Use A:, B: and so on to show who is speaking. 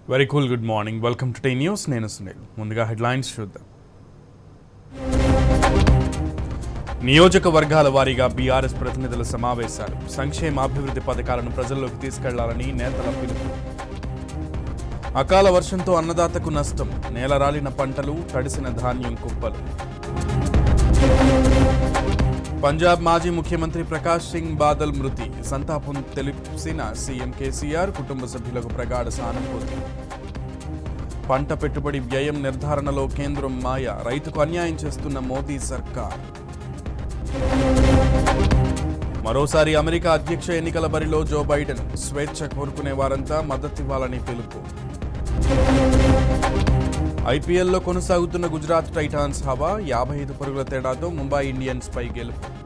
A: very cool good morning welcome to T News నేను సునీల్ ముందుగా headlines చూద్దాం నియోజకవర్గాల వారీగా బీఆర్ఎస్ ప్రతినిధుల సమావేశాలు సంక్షేమ అభివృద్ధి పథకాలను ప్రజల్లోకి తీసుకెళ్లాలని నేతల పిలుపు అకాల వర్షంతో అన్నదాతకు నష్టం నేలరాలిన పంటలు తడిసిన ధాన్యం కుప్పలు పంజాబ్ మాజీ ముఖ్యమంత్రి ప్రకాష్ సింగ్ బాదల్ మృతి సంతాపం తెలిసిన సీఎం కేసీఆర్ కుటుంబ సభ్యులకు ప్రగాఢ సానుభూతి పంట పెట్టుబడి వ్యయం నిర్ధారణలో కేంద్రం మాయ రైతుకు అన్యాయం చేస్తున్న మోదీ సర్కార్ మరోసారి అమెరికా అధ్యక్ష ఎన్నికల బరిలో జో బైడెన్ స్వేచ్ఛ కోరుకునే వారంతా మద్దతివ్వాలని పిలుపు ఐపీఎల్లో కొనసాగుతున్న గుజరాత్ టైటాన్స్ హవా యాభై ఐదు పరుగుల తేడాతో ముంబై ఇండియన్స్ పై గెలుపు